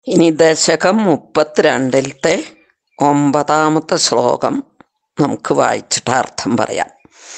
ഇനി ദശകം മുപ്പത്തിരണ്ടിലത്തെ ഒമ്പതാമത്തെ ശ്ലോകം നമുക്ക് വായിച്ചിട്ട് അർത്ഥം പറയാം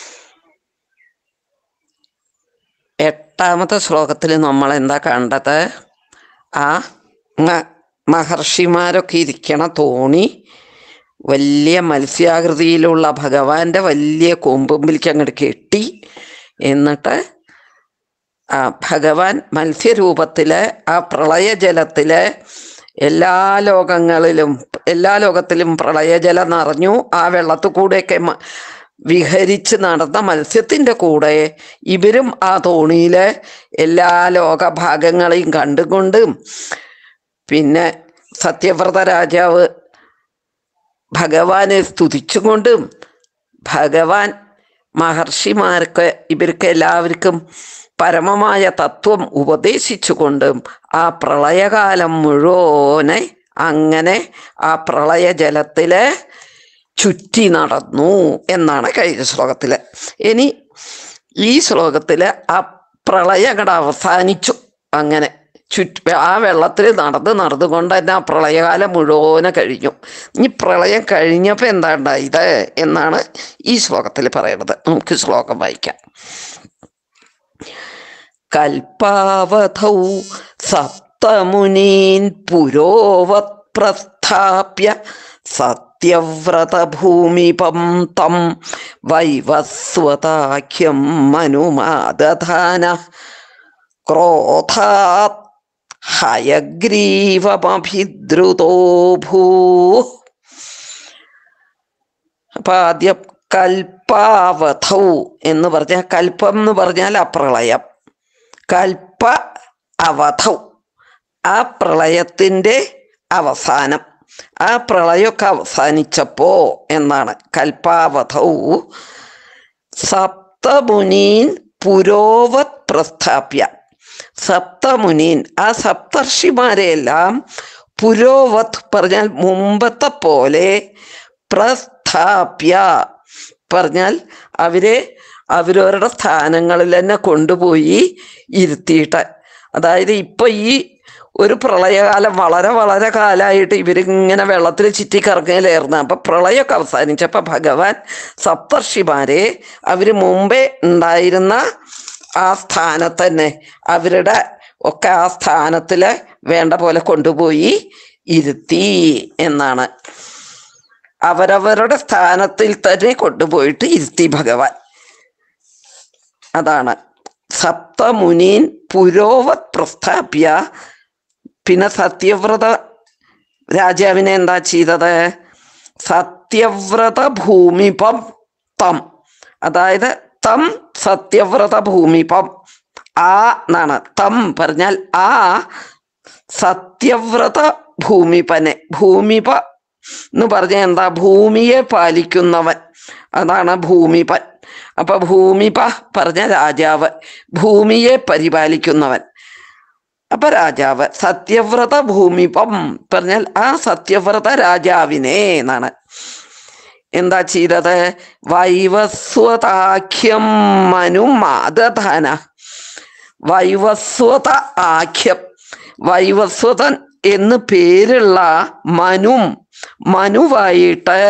എട്ടാമത്തെ ശ്ലോകത്തിൽ നമ്മൾ എന്താ കണ്ടത് ആ മ- മഹർഷിമാരൊക്കെ ഇരിക്കണ തോണി വലിയ മത്സ്യാകൃതിയിലുള്ള ഭഗവാന്റെ വലിയ കൊമ്പുമ്പിലേക്ക് അങ്ങോട്ട് കെട്ടി എന്നിട്ട് ആ ഭഗവാൻ മത്സ്യരൂപത്തില് ആ പ്രളയജലത്തില് എല്ലാ ലോകങ്ങളിലും എല്ലാ ലോകത്തിലും പ്രളയജലം നിറഞ്ഞു ആ വെള്ളത്തിൽ കൂടെയൊക്കെ മ- വിഹരിച്ച് നടന്ന മത്സ്യത്തിന്റെ കൂടെ ഇവരും ആ തോണിയില് എല്ലാ ലോകഭാഗങ്ങളെയും കണ്ടുകൊണ്ടും പിന്നെ സത്യവ്രത രാജാവ് ഭഗവാനെ സ്തുതിച്ചുകൊണ്ടും ഭഗവാൻ മഹർഷിമാർക്ക് ഇവർക്ക് എല്ലാവർക്കും പരമമായ തത്വം ഉപദേശിച്ചുകൊണ്ടും ആ പ്രളയകാലം മുഴുവനെ അങ്ങനെ ആ പ്രളയജലത്തില് ചുറ്റി നടന്നു എന്നാണ് കഴിഞ്ഞ ശ്ലോകത്തില് ഇനി ഈ ശ്ലോകത്തില് ആ പ്രളയം അങ്ങട് അവസാനിച്ചു അങ്ങനെ ചുറ്റ് ആ വെള്ളത്തിൽ നടന്ന് നടന്നുകൊണ്ട് തന്നെ ആ പ്രളയകാലം മുഴുവനെ കഴിഞ്ഞു ഇനി പ്രളയം കഴിഞ്ഞപ്പോൾ എന്താ ഉണ്ടായത് എന്നാണ് ഈ ശ്ലോകത്തിൽ പറയുന്നത് നമുക്ക് ശ്ലോകം വായിക്കാം കൽപ്പാവധൗ സപ്തമുനീൻ പുരോവത് പ്രസ്ഥാപ്യ സത്യവ്രതഭൂമിപം തം വൈവസ്വതാഖ്യം മനുമാദധാന ക്രോധാത് ഹയഗ്രീവമഭിദ്രുതോ ഭൂ അപ്പൊ ആദ്യം കൽപ്പാവധൗ എന്ന് പറഞ്ഞാൽ കൽപ്പം എന്ന് പറഞ്ഞാൽ ആ പ്രളയം കൽപ്പ അവധൗ ആ പ്രളയത്തിന്റെ അവസാനം ആ പ്രളയമൊക്കെ അവസാനിച്ചപ്പോ എന്നാണ് കൽപ്പാവധൗ സപ്തമുനീൻ പുരോവത് പ്രസ്ഥാപ്യ സപ്തമുനീൻ ആ സപ്തർഷിമാരെയെല്ലാം പുരോവത് പറഞ്ഞാൽ മുമ്പത്തെ പോലെ പ്രസ്ഥാപ്യ പറഞ്ഞാൽ അവരെ അവരവരുടെ സ്ഥാനങ്ങളിൽ തന്നെ കൊണ്ടുപോയി ഇരുത്തിയിട്ട് അതായത് ഇപ്പൊ ഈ ഒരു പ്രളയകാലം വളരെ വളരെ കാലമായിട്ട് ഇവരിങ്ങനെ വെള്ളത്തിൽ ചുറ്റിക്കറങ്ങലായിരുന്നു അപ്പൊ പ്രളയമൊക്കെ അവസാനിച്ചപ്പോ ഭഗവാൻ സപ്തർഷിമാരെ അവര് മുമ്പേ ഉണ്ടായിരുന്ന ആ സ്ഥാനത്ത് തന്നെ അവരുടെ ഒക്കെ ആ സ്ഥാനത്തില് വേണ്ട പോലെ കൊണ്ടുപോയി ഇരുത്തി എന്നാണ് അവരവരുടെ സ്ഥാനത്തിൽ തന്നെ കൊണ്ടുപോയിട്ട് ഇരുത്തി ഭഗവാൻ അതാണ് സപ്തമുനീൻ പുരോവത് പ്രസ്ഥാപ്യ പിന്നെ സത്യവ്രത രാജാവിനെ എന്താ ചെയ്തത് സത്യവ്രത ഭൂമിപം തം അതായത് തം സത്യവ്രത ഭൂമിപം ആ എന്നാണ് തം പറഞ്ഞാൽ ആ സത്യവ്രത ഭൂമിപനെ ഭൂമിപ എന്ന് പറഞ്ഞാൽ എന്താ ഭൂമിയെ പാലിക്കുന്നവൻ അതാണ് ഭൂമിപൻ അപ്പൊ ഭൂമിപ പറഞ്ഞ രാജാവ് ഭൂമിയെ പരിപാലിക്കുന്നവൻ അപ്പൊ രാജാവ് സത്യവ്രത ഭൂമിപം പറഞ്ഞാൽ ആ സത്യവ്രത രാജാവിനെ എന്നാണ് എന്താ ചെയ്തത് വൈവസ്വതാഖ്യം മനു മാതധാന വൈവസ്വത ആഖ്യം വൈവസ്വതൻ എന്ന് പേരുള്ള മനും മനുവായിട്ട്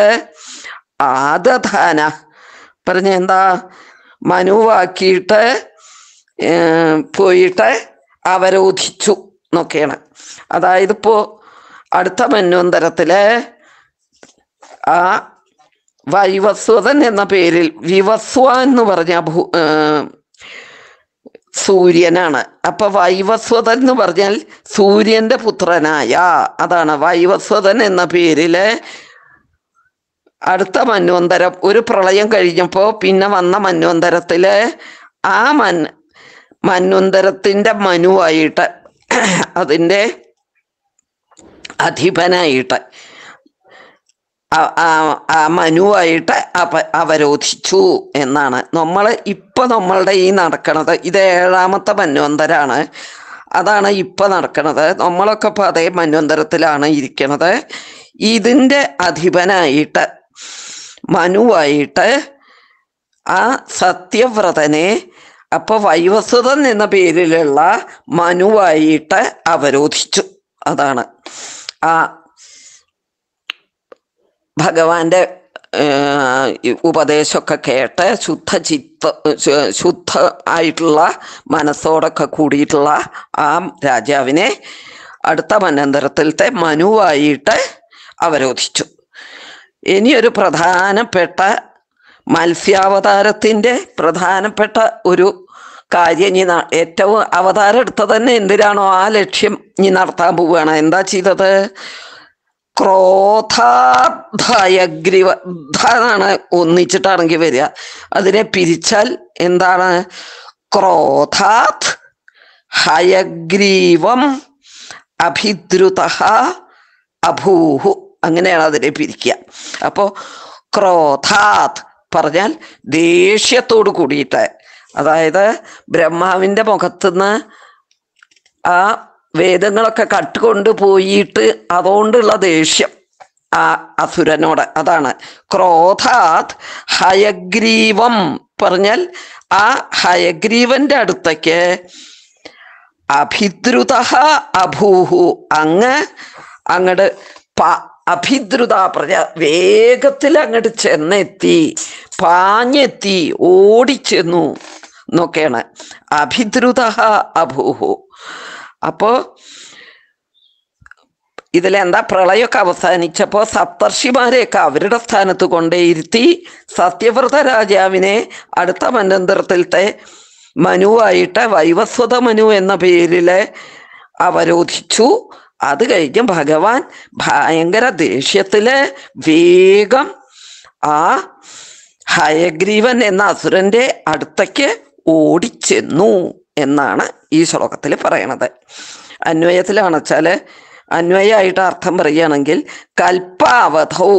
ആദധാന പറഞ്ഞ എന്താ മനുവാക്കിയിട്ട് ഏർ, പോയിട്ട് അവരോധിച്ചു എന്നൊക്കെയാണ് അതായത് ഇപ്പോ അടുത്ത മന്വന്തരത്തില് ആ വൈവസ്വതൻ എന്ന പേരിൽ വിവസ്വ എന്ന് പറഞ്ഞ ഭൂ ഏർ, സൂര്യനാണ് അപ്പൊ വൈവസ്വതൻ എന്ന് പറഞ്ഞാൽ സൂര്യന്റെ പുത്രനായ അതാണ് വൈവസ്വതൻ എന്ന പേരില് അടുത്ത മന്വന്തരം ഒരു പ്രളയം കഴിഞ്ഞപ്പോ പിന്നെ വന്ന മന്വന്തരത്തില് ആ മൻ മന്വന്തരത്തിന്റെ മനുവായിട്ട് അതിന്റെ അധിപനായിട്ട് ആ- ആ- ആ മനുവായിട്ട് അവ അവരോധിച്ചു എന്നാണ് നമ്മൾ ഇപ്പൊ നമ്മളുടെ ഈ നടക്കണത് ഇത് ഏഴാമത്തെ മന്വന്തരാണ് അതാണ് ഇപ്പൊ നടക്കണത് നമ്മളൊക്കെ ഇപ്പൊ അതേ മന്വന്തരത്തിലാണ് ഇരിക്കണത് ഇതിന്റെ അധിപനായിട്ട് മനുവായിട്ട് ആ സത്യവ്രതനെ അപ്പൊ വൈവസ്വതൻ എന്ന പേരിലുള്ള മനുവായിട്ട് അവരോധിച്ചു അതാണ് ആ ഭഗവാന്റെ ഏർ, ഈ ഉപദേശമൊക്കെ കേട്ട് ശുദ്ധ ചിത്ത ശു- ശുദ്ധ ആയിട്ടുള്ള മനസ്സോടൊക്കെ കൂടിയിട്ടുള്ള ആ രാജാവിനെ അടുത്ത മന്വന്തരത്തിലത്തെ മനുവായിട്ട് അവരോധിച്ചു ഇനിയൊരു പ്രധാനപ്പെട്ട മത്സ്യാവതാരത്തിൻ്റെ പ്രധാനപ്പെട്ട ഒരു കാര്യം ഇനി ന- ഏറ്റവും അവതാരം എടുത്തത് തന്നെ എന്തിനാണോ ആ ലക്ഷ്യം ഇനി നടത്താൻ പോവുകയാണ് എന്താ ചെയ്തത് ക്രോധാധയഗ്രീവ ധ എന്നാണ് ഒന്നിച്ചിട്ടാണെങ്കിൽ വരിക അതിനെ പിരിച്ചാൽ എന്താണ് ക്രോധാത് ഹയഗ്രീവം അഭിദ്രുത അഭൂഹു അങ്ങനെയാണ് അതിനെ പിരിക്കുക അപ്പോൾ ക്രോധാത് പറഞ്ഞാൽ ദേഷ്യത്തോട് കൂടിയിട്ട് അതായത് ബ്രഹ്മാവിൻ്റെ മുഖത്തുനിന്ന് ആ വേദങ്ങളൊക്കെ കട്ടുകൊണ്ട് പോയിട്ട് അതുകൊണ്ടുള്ള ദേഷ്യം ആ അസുരനോട് അതാണ് ക്രോധാത് ഹയഗ്രീവം പറഞ്ഞാൽ ആ ഹയഗ്രീവന്റെ അടുത്തേക്ക് അഭിദ്രുത അഭൂഹു അങ്ങ് അങ്ങട് പ അഭിദ്രുത പറഞ്ഞ വേഗത്തിൽ അങ്ങോട്ട് ചെന്നെത്തി പാഞ്ഞെത്തി ഓടിച്ചെന്നു എന്നൊക്കെയാണ് അഭിദ്രുത അഭൂഹു അപ്പോ ഇതിലെന്താ പ്രളയമൊക്കെ അവസാനിച്ചപ്പോൾ സപ്തർഷിമാരെയൊക്കെ അവരുടെ സ്ഥാനത്ത് കൊണ്ടേയിരുത്തി സത്യവ്രത രാജാവിനെ അടുത്ത മന്വന്തരത്തിലത്തെ മനുവായിട്ട് വൈവസ്വത മനു എന്ന പേരില് അവരോധിച്ചു അത് കഴിഞ്ഞ് ഭഗവാൻ ഭയങ്കര ദേഷ്യത്തില് വേഗം ആ ഹയഗ്രീവൻ എന്ന അസുരന്റെ അടുത്തേക്ക് ഓടിച്ചെന്നു എന്നാണ് ഈ ശ്ലോകത്തിൽ പറയണത് അന്വയത്തിലാണ് വെച്ചാല് അന്വയമായിട്ട് അർത്ഥം പറയുകയാണെങ്കിൽ കൽപ്പാവധൗ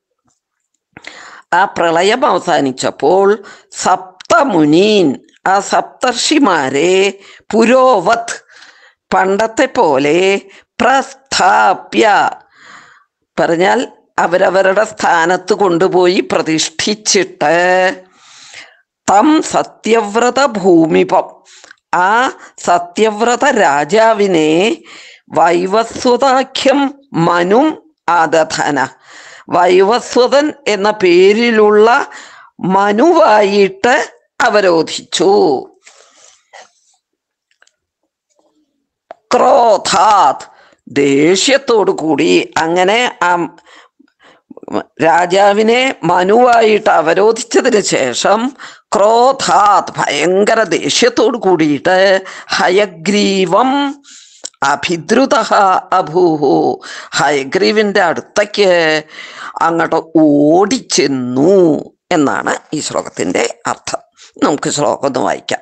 ആ പ്രളയം അവസാനിച്ചപ്പോൾ സപ്തമുനീൻ ആ സപ്തർഷിമാരെ പുരോവത് പണ്ടത്തെ പോലെ പ്രസ്ഥാപ്യ പറഞ്ഞാൽ അവരവരുടെ സ്ഥാനത്ത് കൊണ്ടുപോയി പ്രതിഷ്ഠിച്ചിട്ട് തം സത്യവ്രത ഭൂമിപം ആ സത്യവ്രത രാജാവിനെ വൈവസ്വതാഖ്യം മനും ആദധന വൈവസ്വതൻ എന്ന പേരിലുള്ള മനുവായിട്ട് അവരോധിച്ചു ക്രോധാത് ദേഷ്യത്തോടു കൂടി അങ്ങനെ ആ രാജാവിനെ മനുവായിട്ട് അവരോധിച്ചതിന് ശേഷം ക്രോധാത് ഭയങ്കര ദേഷ്യത്തോട് കൂടിയിട്ട് ഹയഗ്രീവം അഭിദ്രുത അഭൂഹു ഹയഗ്രീവിന്റെ അടുത്തേക്ക് അങ്ങോട്ട് ഓടിച്ചെന്നു എന്നാണ് ഈ ശ്ലോകത്തിന്റെ അർത്ഥം നമുക്ക് ശ്ലോകം ഒന്ന് വായിക്കാം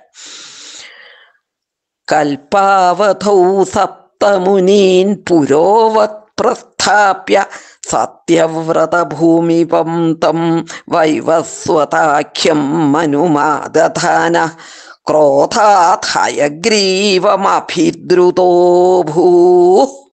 കൽപ്പാവധൗ സപ്തമുനീൻ പുരോവത് പ്രസ്ഥാപ്യ സത്യവ്രതഭൂമിപം തം വൈവസ്വതാഖ്യം മനുമാദധാന ക്രോധാത് ഹയഗ്രീവമഭിദ്രുതോ ഭൂ